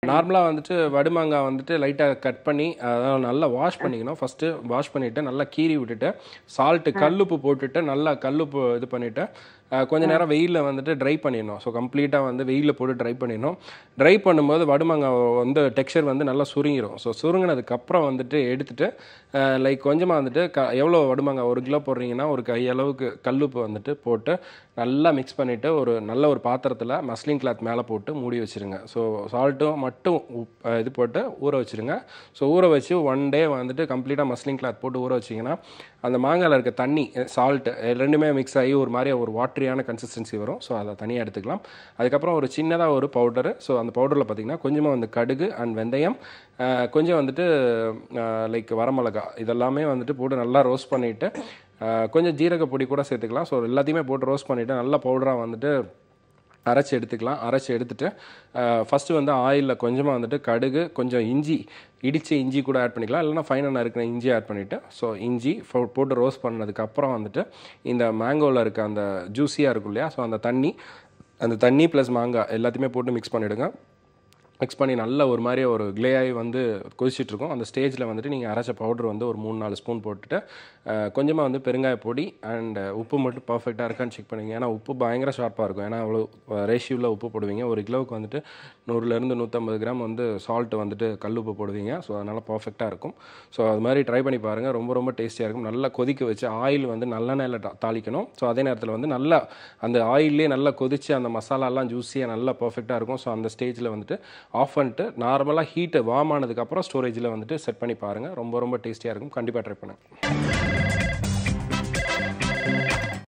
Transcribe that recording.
நார்மலாக வந்துட்டு வடுமாங்காய் வந்துட்டு லைட்டாக கட் பண்ணி அதாவது நல்லா வாஷ் பண்ணிக்கணும் ஃபஸ்ட்டு வாஷ் பண்ணிவிட்டு நல்லா கீறி விட்டுட்டு சால்ட்டு கல்லுப்பு போட்டுட்டு நல்லா கல்லுப்பு இது பண்ணிவிட்டு கொஞ்ச நேரம் வெயிலில் வந்துட்டு ட்ரை பண்ணிடணும் ஸோ கம்ப்ளீட்டாக வந்து வெயிலில் போட்டு ட்ரை பண்ணிடணும் ட்ரை பண்ணும்போது வடுமாங்காய் வந்து டெக்ஸ்சர் வந்து நல்லா சுருங்கிரும் ஸோ சுருங்கினதுக்கப்புறம் வந்துட்டு எடுத்துட்டு லைக் கொஞ்சமாக வந்துட்டு க எவ்வளோ வடுமாங்காய் ஒரு கிலோ போடுறீங்கன்னா ஒரு கை அளவுக்கு கல்லுப்பு வந்துட்டு போட்டு நல்லா மிக்ஸ் பண்ணிவிட்டு ஒரு நல்ல ஒரு பாத்திரத்தில் மஸ்லின் கிளாத் மேலே போட்டு மூடி வச்சுருங்க ஸோ சால்ட்டும் மட்டும் உப் அஹ் இது போட்டு ஊற வச்சுருங்க ஸோ ஊற வச்சு ஒன் டே வந்துட்டு கம்ப்ளீட்டாக மஸ்லின் கிளாத் போட்டு ஊற வச்சிங்கன்னா அந்த மாங்காயில் இருக்க தண்ணி சால்ட் ரெண்டுமே மிக்ஸ் ஆகி ஒரு மாதிரி ஒரு வாட்டரியான கன்சிஸ்டன்சி வரும் ஸோ அதை தனியாக எடுத்துக்கலாம் அதுக்கப்புறம் ஒரு சின்னதாக ஒரு பவுடரு ஸோ அந்த பவுடரில் பார்த்தீங்கன்னா கொஞ்சமாக வந்து கடுகு அண்ட் வெந்தயம் அஹ் கொஞ்சம் வந்துட்டு லைக் வரமிளகா இதெல்லாமே வந்துட்டு போட்டு நல்லா ரோஸ்ட் பண்ணிவிட்டு கொஞ்சம் ஜீரக பொடி கூட சேர்த்துக்கலாம் ஸோ எல்லாத்தையுமே போட்டு ரோஸ்ட் பண்ணிவிட்டு நல்லா பவுடராக வந்துட்டு அரைச்சி எடுத்துக்கலாம் அரைச்சி எடுத்துட்டு ஃபஸ்ட்டு வந்து ஆயிலில் கொஞ்சமாக வந்துட்டு கடுகு கொஞ்சம் இஞ்சி இடித்த இஞ்சி கூட ஆட் பண்ணிக்கலாம் இல்லைனா ஃபைனாக இருக்கிற இஞ்சி ஆட் பண்ணிவிட்டு ஸோ இஞ்சி ஃபோ- போட்டு ரோஸ்ட் பண்ணதுக்கப்புறம் வந்துட்டு இந்த மேங்கோவில் இருக்க அந்த ஜூஸியாக இருக்கும் இல்லையா ஸோ அந்த தண்ணி அந்த தண்ணி ப்ளஸ் மாங்காய் எல்லாத்தையுமே போட்டு மிக்ஸ் பண்ணிவிடுங்க மிக்ஸ் பண்ணி நல்ல ஒரு மாதிரி ஒரு கிளேயாகி வந்து கொதிச்சிட்டு இருக்கும் அந்த ஸ்டேஜில் வந்துட்டு நீங்கள் அரைச்ச பவுடர் வந்து ஒரு மூணு நாலு ஸ்பூன் போட்டுட்டு கொஞ்சமாக வந்து பெருங்காய பொடி அண்ட் உப்பு மட்டும் பர்ஃபெக்டாக இருக்கான்னு செக் பண்ணுவீங்க ஏன்னா உப்பு பயங்கர ஷார்ப்பாக இருக்கும் ஏன்னா அவ்வளோ ரேஷியோவில் உப்பு போடுவீங்க ஒரு கிலோவுக்கு வந்துட்டு நூறுலேருந்து நூற்றம்பது கிராம் வந்து சால்ட் வந்துட்டு கல் உப்பு போடுவீங்க ஸோ அதனால் பர்ஃபெக்டாக இருக்கும் ஸோ அது மாதிரி ட்ரை பண்ணி பாருங்கள் ரொம்ப ரொம்ப டேஸ்டியாக இருக்கும் நல்லா கொதிக்க வச்சு ஆயில் வந்து நல்லெண்ணெயில் தா- தாளிக்கணும் ஸோ அதே நேரத்தில் வந்து நல்லா அந்த ஆயிலே நல்லா கொதிச்சு அந்த மசாலாலாம் ஜூஸியாக நல்லா பர்ஃபெக்டாக இருக்கும் ஸோ அந்த ஸ்டேஜில் வந்துட்டு ஆஃப் பண்ணிட்டு நார்மலாக ஹீட்டு வார்ம் ஆனதுக்கப்புறம் ஸ்டோரேஜில் வந்துட்டு செட் பண்ணி பாருங்கள் ரொம்ப ரொம்ப டேஸ்டியாக இருக்கும் கண்டிப்பாக ட்ரை பண்ணுங்கள்